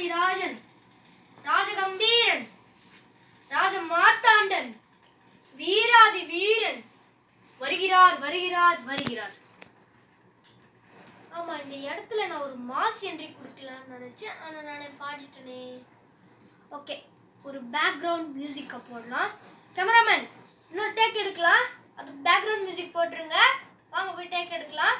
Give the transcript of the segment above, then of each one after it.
ராஜராஜன் ராஜகம்பீரன் ராஜ மார்த்தாண்டன் வீராதி வீரன் வருகிறார் வருகிறார் வருகிறார் ஆமா இந்த இடத்துல நான் ஒரு மாஸ் என்ட்ரி கொடுக்கலாம்னு நினைச்சேன் ஆனா நானே பாடிட்டேனே ஓகே ஒரு பேக்ரவுண்ட் மியூசிக்கை போடலாம் கேமராமேன் இன்னொரு டேக் எடுக்கலாம் அதுக்கு பேக்ரவுண்ட் மியூசிக் போட்டுருங்க வாங்க போய் டேக் எடுக்கலாம்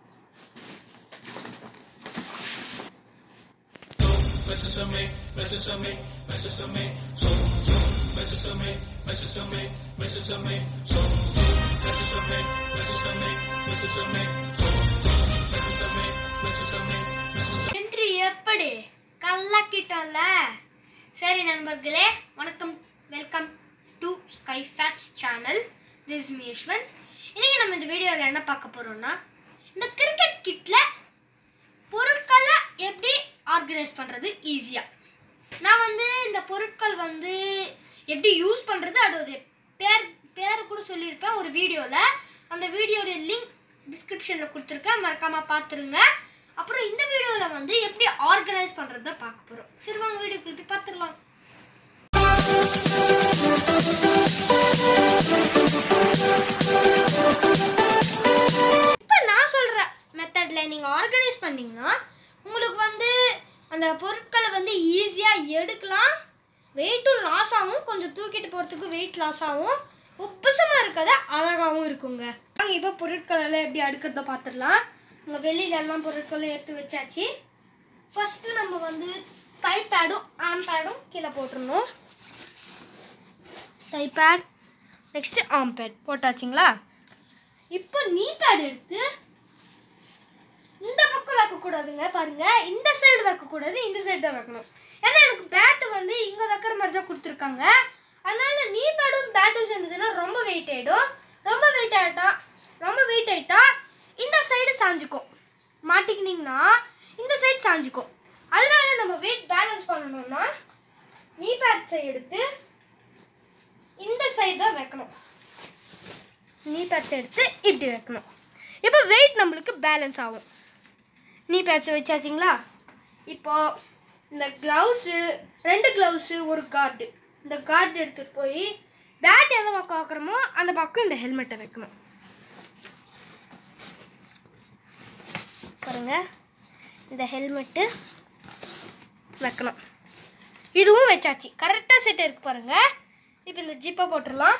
என்ட்ரி எப்படி கல்லக்கிட்டோம்ல சரி நண்பர்களே வணக்கம் welcome to sky fates channel this மீஸ்வன் இன்னைக்கு நம்ம இந்த வீடியோவில் என்ன பார்க்க போறோம்னா இந்த கிரிக்கெட் கிட்ல பொருட்களை எப்படி ஆர்கனைஸ் பண்ணுறது ஈஸியாக நான் வந்து இந்த பொருட்கள் வந்து எப்படி யூஸ் பண்ணுறது அதோட பேர் பேர் கூட சொல்லியிருப்பேன் ஒரு வீடியோவில் அந்த வீடியோட லிங்க் டிஸ்கிரிப்ஷனில் கொடுத்துருக்கேன் மறக்காமல் பார்த்துருங்க அப்புறம் இந்த வீடியோவில் வந்து எப்படி ஆர்கனைஸ் பண்ணுறத பார்க்க போகிறோம் சரி வாங்க வீடியோ போய் பார்த்துடலாம் இப்போ நான் சொல்கிற மெத்தடில் நீங்கள் ஆர்கனைஸ் பண்ணீங்கன்னா உங்களுக்கு வந்து அந்த பொருட்களை வந்து ஈஸியாக எடுக்கலாம் வெயிட்டும் லாஸ் ஆகும் கொஞ்சம் தூக்கிட்டு போகிறதுக்கு வெயிட் லாஸ் ஆகும் உப்புசமாக இருக்கிறத அழகாகவும் இருக்குங்க நாங்கள் இப்போ பொருட்கள் எல்லாம் எப்படி அடுக்கிறத பார்த்துடலாம் உங்கள் வெளியில எல்லாம் பொருட்களும் எடுத்து வச்சாச்சு ஃபஸ்ட்டு நம்ம வந்து டை பேடும் ஆம் பேடும் கீழே போட்டுருணும் டை பேட் நெக்ஸ்ட்டு ஆம் பேட் போட்டாச்சுங்களா இப்போ நீ பேட் எடுத்து இந்த பக்கம் வைக்கக்கூடாதுங்க பாருங்க இந்த சைடு வைக்கக்கூடாது இந்த சைடு தான் வைக்கணும் ஏன்னா எனக்கு பேட்டு வந்து இங்கே வைக்கிற மாதிரி தான் கொடுத்துருக்காங்க அதனால நீ பேடும் பேட்டும் சேர்ந்ததுன்னா ரொம்ப வெயிட் ஆகிடும் ரொம்ப வெயிட் ஆகிட்டா ரொம்ப வெயிட் ஆகிட்டா இந்த சைடு சாஞ்சுக்கும் மாட்டிக்கினீங்கன்னா இந்த சைடு சாஞ்சுக்கும் அதனால நம்ம வெயிட் பேலன்ஸ் பண்ணணும்னா நீ பேட்ஸை எடுத்து இந்த சைடு தான் வைக்கணும் நீ பேட்ஸ் எடுத்து இப்படி வைக்கணும் இப்போ வெயிட் நம்மளுக்கு பேலன்ஸ் ஆகும் நீ பேட்ச் வச்சாச்சிங்களா இப்போ இந்த க்ளவுஸு ரெண்டு க்ளவுஸு ஒரு கார்டு இந்த கார்டு எடுத்துகிட்டு போய் பேட் எந்த பக்கம் வைக்கிறோமோ அந்த பக்கம் இந்த ஹெல்மெட்டை வைக்கணும் பாருங்க இந்த ஹெல்மெட்டு வைக்கணும் இதுவும் வச்சாச்சு கரெக்டாக செட் இருக்கு பாருங்க இப்போ இந்த ஜிப்பை போட்டுடலாம்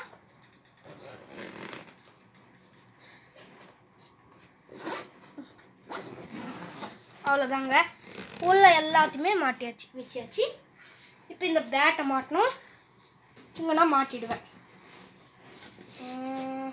அவ்வளோதாங்க உள்ள எல்லாத்தையுமே மாட்டியாச்சு வச்சியாச்சு இப்போ இந்த பேட்டை மாட்டணும் இங்கே நான் மாட்டிடுவேன் உம்,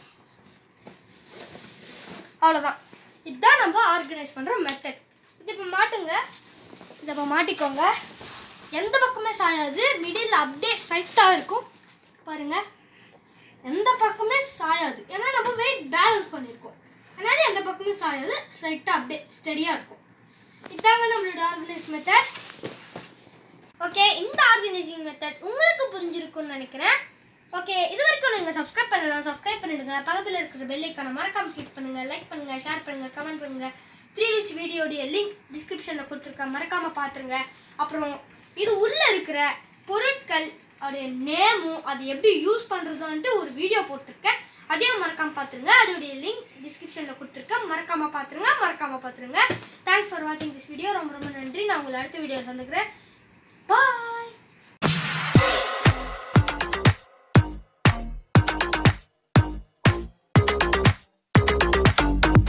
அவ்வளோதான் இதுதான் நம்ம ஆர்கனைஸ் பண்ணுற மெத்தட் இது இப்போ மாட்டுங்க இதை இப்போ மாட்டிக்கோங்க எந்த பக்கமே சாயாது மிடில் அப்படியே ஸ்ட்ரைட்டாக இருக்கும் பாருங்க எந்த பக்கமே சாயாது ஏன்னா நம்ம வெயிட் பேலன்ஸ் பண்ணியிருக்கோம் அதனால எந்த பக்கமே சாயாது ஸ்ட்ரைட்டாக அப்படியே ஸ்டடியாக இருக்கும் இதாங்க நம்மளோட ஆர்கனைஸ் மெத்தட் ஓகே இந்த ஆர்கனைசிங் மெத்தட் உங்களுக்கு புரிஞ்சிருக்கும்னு நினைக்கிறேன் ஓகே இது வரைக்கும் நீங்கள் சப்ஸ்கிரைப் பண்ணலாம் சப்ஸ்கிரைப் பண்ணிடுங்க பக்கத்தில் இருக்கிற பெல் ஐக்கானை மறக்காம கிளிக் பண்ணுங்க லைக் பண்ணுங்க ஷேர் பண்ணுங்க கமெண்ட் பண்ணுங்க ப்ரீவியஸ் வீடியோடைய லிங்க் டிஸ்கிரிப்ஷனில் கொடுத்துருக்கேன் மறக்காம பார்த்துருங்க அப்புறம் இது உள்ளே இருக்கிற பொருட்கள் அதோடைய நேமும் அது எப்படி யூஸ் பண்ணுறதுன்ட்டு ஒரு வீடியோ போட்டிருக்கேன் அதையும் மறக்காம பார்த்துருங்க அதோடைய லிங்க் டிஸ்கிரிப்ஷனில் கொடுத்துருக்கேன் மறக்காம பார்த்துருங்க மறக்காம பார்த்துருங்க தேங்க்ஸ் ஃபார் வாட்சிங் திஸ் வீடியோ ரொம்ப ரொம்ப நன்றி நான் உங்களை அடுத்த வீடியோ சந்திக்கிறேன் பாய்